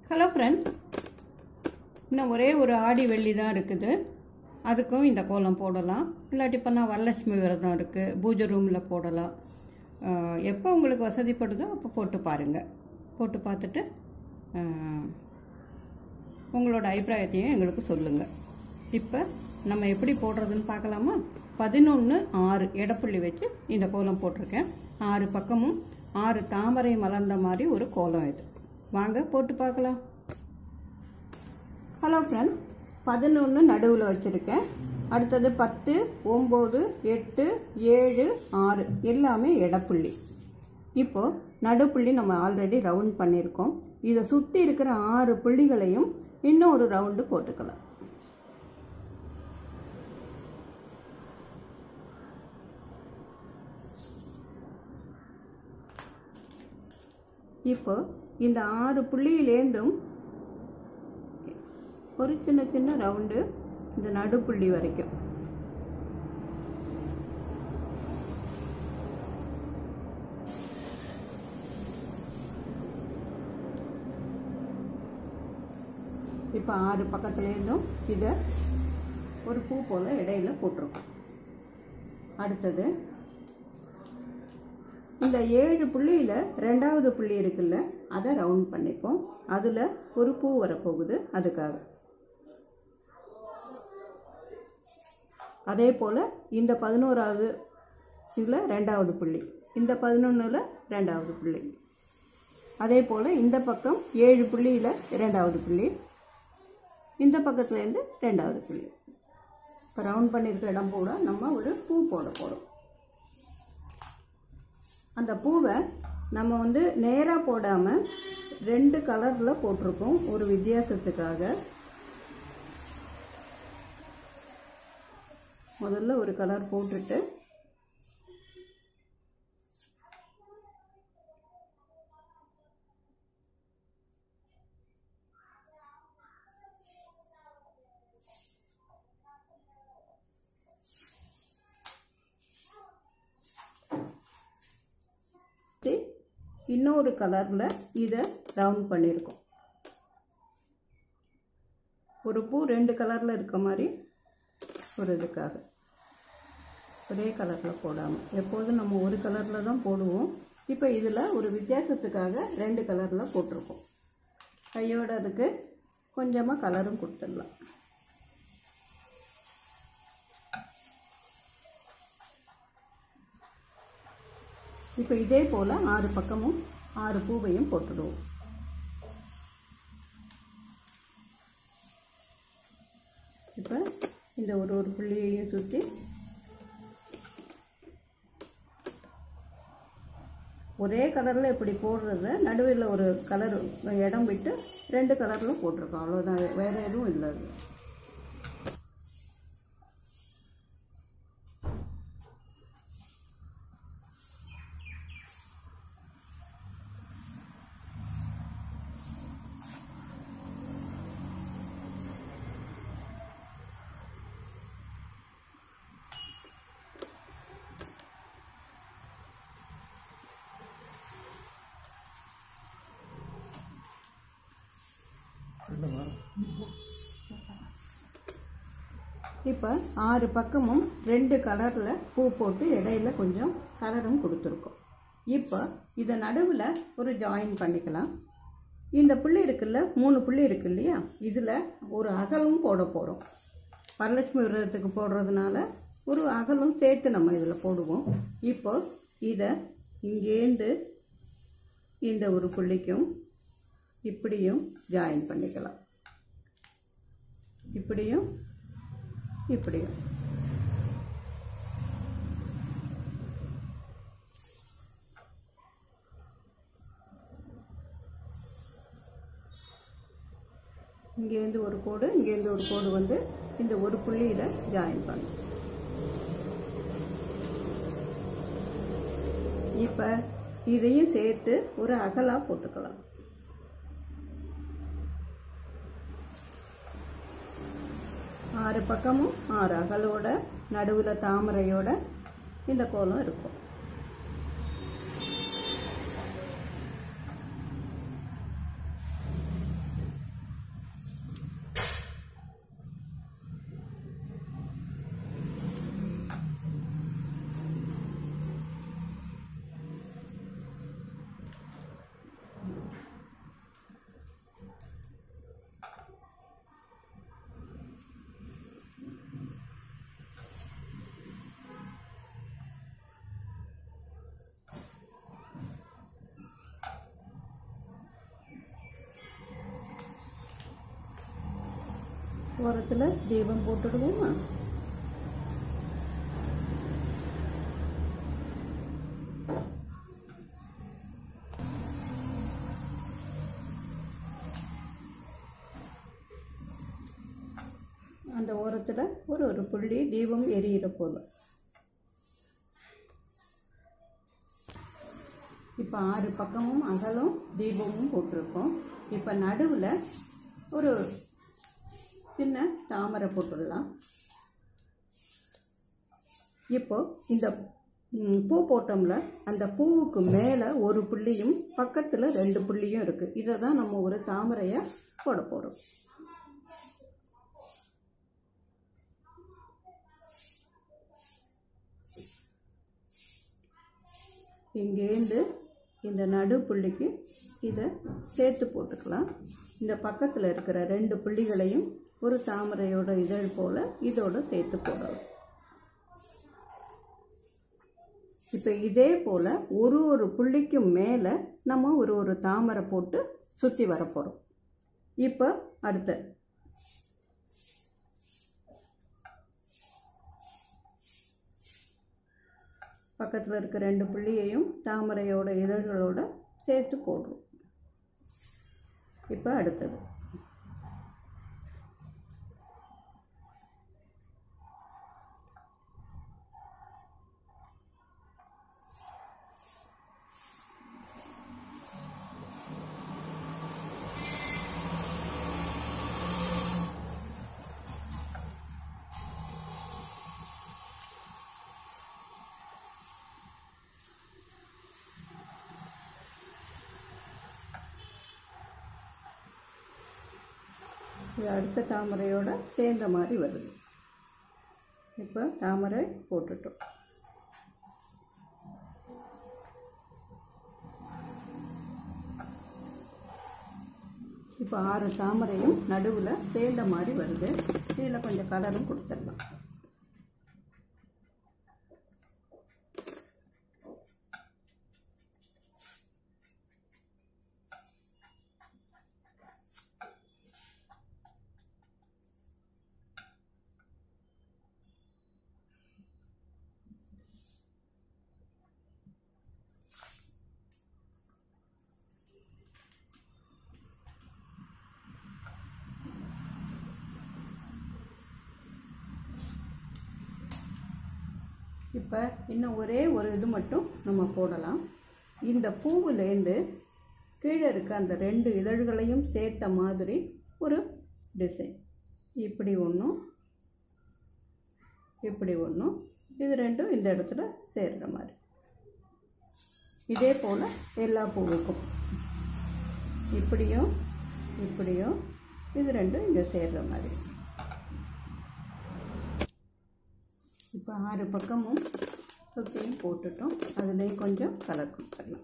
hello friend இன்னும் ஒரே ஒரு ஆடி வெள்ளி தான் இருக்குது அதுக்கும் இந்த கோலம் போடலாம் இல்லாட்டி இப்போ நான் வரலட்சுமி விரதம் இருக்குது பூஜை ரூமில் போடலாம் ஆஹ், எப்போ உங்களுக்கு வசதிப்படுதோ அப்போ போட்டு பாருங்கள் போட்டு பார்த்துட்டு ஆஹ், உங்களோட அபிப்பிராயத்தையும் எங்களுக்கு சொல்லுங்கள் இப்போ நம்ம எப்படி போடுறதுன்னு பார்க்கலாமா பதினொன்று ஆறு எடப்புள்ளி வச்சு இந்த கோலம் போட்டிருக்கேன் ஆறு பக்கமும் ஆறு தாமரை மலர்ந்த மாதிரி ஒரு கோலம் இது வாங்க போட்டு பார்க்கலாம் ஹலோ ஃப்ரெண்ட் பதினொன்று நடுவில் வச்சுருக்கேன் அடுத்தது பத்து ஒம்பது எட்டு ஏழு ஆறு எல்லாமே எடப்புள்ளி இப்போது நடுப்புள்ளி நம்ம ஆல்ரெடி ரவுண்ட் பண்ணியிருக்கோம் இதை சுற்றி இருக்கிற ஆறு புள்ளிகளையும் இன்னும் ஒரு ரவுண்டு போட்டுக்கலாம் இப்போ இந்த ஆறு புள்ளியிலேருந்தும் ஒரு சின்ன சின்ன ரவுண்டு இந்த நடுப்புள்ளி வரைக்கும் இப்போ ஆறு பக்கத்துலேருந்தும் இதை ஒரு பூ போல் இடையில போட்டிருக்கோம் அடுத்தது இந்த ஏழு புள்ளியில் ரெண்டாவது புள்ளி இருக்குல்ல அதை ரவுண்ட் பண்ணிப்போம் அதில் ஒரு பூ வரப்போகுது அதுக்காக அதே போல் இந்த பதினோராவது இதில் ரெண்டாவது புள்ளி இந்த பதினொன்றில் ரெண்டாவது புள்ளி அதே போல் இந்த பக்கம் ஏழு புள்ளியில் ரெண்டாவது புள்ளி இந்த பக்கத்துலேருந்து ரெண்டாவது புள்ளி இப்போ ரவுண்ட் பண்ணியிருக்க இடம் கூட நம்ம ஒரு பூ போட போகிறோம் அந்த பூவை நம்ம வந்து நேராக போடாமல் ரெண்டு கலரில் போட்டிருக்கோம் ஒரு வித்தியாசத்துக்காக முதல்ல ஒரு கலர் போட்டுட்டு இது இன்னொரு கலரில் இதை ரவுண்ட் பண்ணியிருக்கோம் ஒரு பூ ரெண்டு கலரில் இருக்க மாதிரி ஒரு இதுக்காக ஒரே கலரில் போடாமல் எப்போதும் நம்ம ஒரு கலரில் தான் போடுவோம் இப்போ இதில் ஒரு வித்தியாசத்துக்காக ரெண்டு கலரில் போட்டிருக்கோம் கையோட அதுக்கு கொஞ்சமாக கலரும் கொடுத்துடலாம் இப்போ இதே போல் ஆறு பக்கமும் ஆறு பூவையும் போட்டுடுவோம் இப்போ இந்த ஒரு ஒரு புள்ளியையும் சுற்றி ஒரே கலரில் இப்படி போடுறத நடுவில் ஒரு கலர் இடம் விட்டு ரெண்டு கலரில் போட்டிருக்கோம் அவ்வளோதான் வேறு எதுவும் இல்லை அது இப்போ ஆறு பக்கமும் ரெண்டு கலரில் பூ போட்டு இடையில கொஞ்சம் கலரும் கொடுத்துருக்கோம் இப்போ இதை நடுவில் ஒரு ஜாயின் பண்ணிக்கலாம் இந்த புள்ளி இருக்குல்ல மூணு புள்ளி இருக்கு இல்லையா இதில் ஒரு அகலும் போட போகிறோம் வரலட்சுமி விரதத்துக்கு போடுறதுனால ஒரு அகலும் சேர்த்து நம்ம இதில் போடுவோம் இப்போ இதை இங்கேருந்து இந்த ஒரு புள்ளிக்கும் இப்படியும் ஜாயின் பண்ணிக்கலாம் இப்படியும் இப்படியும் இங்கேருந்து ஒரு கோடு இங்கேருந்து ஒரு கோடு வந்து இந்த ஒரு புள்ளியில் ஜாயின் பண்ணும் இப்போ இதையும் சேர்த்து ஒரு அகலாக போட்டுக்கலாம் ஆறு பக்கமும் ஆறு அகலோட நடுவில் தாமரையோட இந்த கோலம் இருக்கும் ஓரத்தில் தீபம் போட்டுடுவோமா அந்த ஓரத்தில் ஒரு ஒரு புள்ளி தீபம் எரியிற போல இப்போ ஆறு பக்கமும் அகலும் தீபமும் போட்டிருக்கோம் இப்போ நடுவில் ஒரு சின்ன தாமரை போட்டுடலாம் இப்போ இந்த ம், பூ போட்டோம்ல அந்த பூவுக்கு மேலே ஒரு புள்ளியும் பக்கத்தில் ரெண்டு புள்ளியும் இருக்குது இதை தான் நம்ம ஒரு தாமரையை போட போகிறோம் இங்கேருந்து இந்த நடு புள்ளிக்கு இதை சேர்த்து போட்டுக்கலாம் இந்த பக்கத்தில் இருக்கிற ரெண்டு புள்ளிகளையும் ஒரு தாமரையோட இதழ் போல் இதோட சேர்த்து போடலாம் இப்போ இதே போல் ஒரு ஒரு புள்ளிக்கும் மேலே நம்ம ஒரு ஒரு தாமரை போட்டு சுற்றி வரப்போகிறோம் இப்போ அடுத்த பக்கத்தில் இருக்க ரெண்டு புள்ளியையும் தாமரையோட இதழ்களோட சேர்த்து போடுறோம் இப்போ அடுத்தது இது அடுத்த தாமரையோட சேர்ந்த மாதிரி வருது இப்போ தாமரை போட்டுட்டோம் இப்போ ஆறு தாமரையும் நடுவில் சேர்ந்த மாதிரி வருது இதில் கொஞ்சம் கலரும் கொடுத்துடலாம் இப்போ இன்னும் ஒரே ஒரு இது மட்டும் நம்ம போடலாம் இந்த பூவுலேருந்து கீழே இருக்க அந்த ரெண்டு இதழ்களையும் சேர்த்த மாதிரி ஒரு டிசைன் இப்படி ஒன்றும் இப்படி ஒன்றும் இது ரெண்டும் இந்த இடத்துல சேர்ற மாதிரி இதே போல் எல்லா பூவுக்கும் இப்படியும் இப்படியும் இது ரெண்டும் இங்கே சேர்ற மாதிரி இப்போ ஆறு பக்கமும் சுற்றியும் போட்டுட்டோம் அதுலேயும் கொஞ்சம் கலர் கொடுத்துடலாம்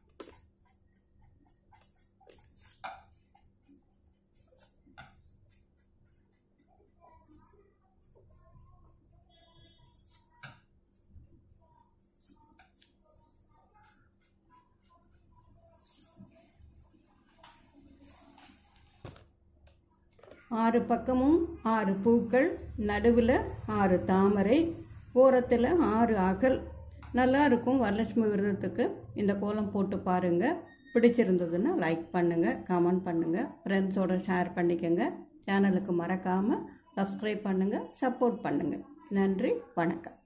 ஆறு பக்கமும் ஆறு பூக்கள் நடுவில் ஆறு தாமரை ஓரத்தில் ஆறு அகல் நல்லா இருக்கும் வரலட்சுமி விரதத்துக்கு இந்த கோலம் போட்டு பாருங்கள் பிடிச்சிருந்ததுன்னா லைக் பண்ணுங்கள் கமெண்ட் பண்ணுங்கள் ஃப்ரெண்ட்ஸோட ஷேர் பண்ணிக்கோங்க சேனலுக்கு மறக்காமல் சப்ஸ்கிரைப் பண்ணுங்கள் சப்போர்ட் பண்ணுங்கள் நன்றி வணக்கம்